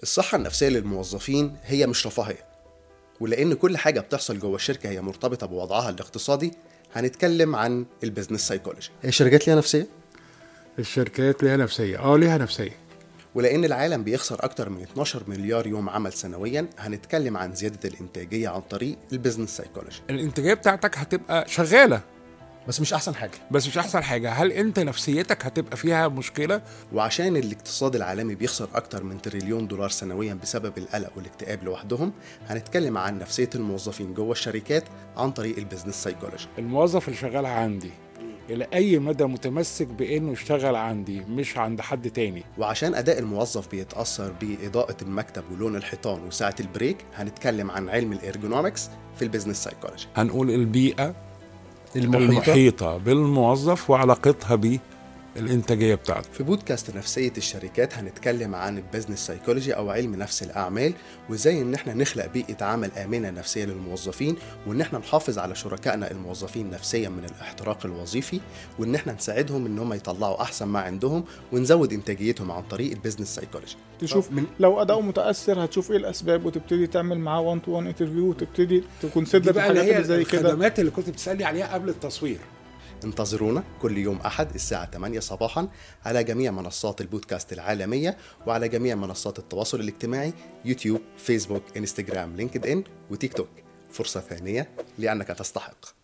الصحة النفسية للموظفين هي مش رفاهية ولأن كل حاجة بتحصل جوه الشركة هي مرتبطة بوضعها الاقتصادي هنتكلم عن البيزنس سايكولوجي هي الشركات ليها نفسية الشركات ليها نفسيه اه ليها نفسيه ولأن العالم بيخسر أكتر من 12 مليار يوم عمل سنويا هنتكلم عن زيادة الإنتاجية عن طريق البيزنس سايكولوجي الانتاجيه بتاعتك هتبقى شغاله بس مش احسن حاجه بس مش احسن حاجه هل انت نفسيتك هتبقى فيها مشكله وعشان الاقتصاد العالمي بيخسر أكتر من تريليون دولار سنويا بسبب القلق والاكتئاب لوحدهم هنتكلم عن نفسية الموظفين جوه الشركات عن طريق البيزنس سايكولوجي الموظف اللي شغال عندي الى اي مدى متمسك بانه يشتغل عندي مش عند حد تاني وعشان أداء الموظف بيتأثر بإضاءة المكتب ولون الحيطان وساعة البريك هنتكلم عن علم الإرجونومكس في البيزنس سايكولوجي هنقول البيئه المحيطه المحيطه بالموظف وعلاقتها بالانتاجيه بتاعته في بودكاست نفسية الشركات هنتكلم عن البيزنس سايكولوجي أو علم نفس الأعمال وإزاي إن إحنا نخلق بيئة عمل آمنة نفسية للموظفين وإن إحنا نحافظ على شركائنا الموظفين نفسيا من الاحتراق الوظيفي وإن إحنا نساعدهم إن هم يطلعوا أحسن ما عندهم ونزود إنتاجيتهم عن طريق البيزنس سايكولوجي تشوف لو اداؤه متاثر هتشوف ايه الاسباب وتبتدي تعمل معاه 1 تو 1 انترفيو وتبتدي دي تكونسيدر بقى اللي الحاجات هي اللي زي كده الخدمات اللي كنت بتسالني عليها قبل التصوير انتظرونا كل يوم أحد الساعة 8 صباحا على جميع منصات البودكاست العالمية وعلى جميع منصات التواصل الاجتماعي يوتيوب فيسبوك انستجرام لينكد إن وتيك توك فرصة ثانية لأنك تستحق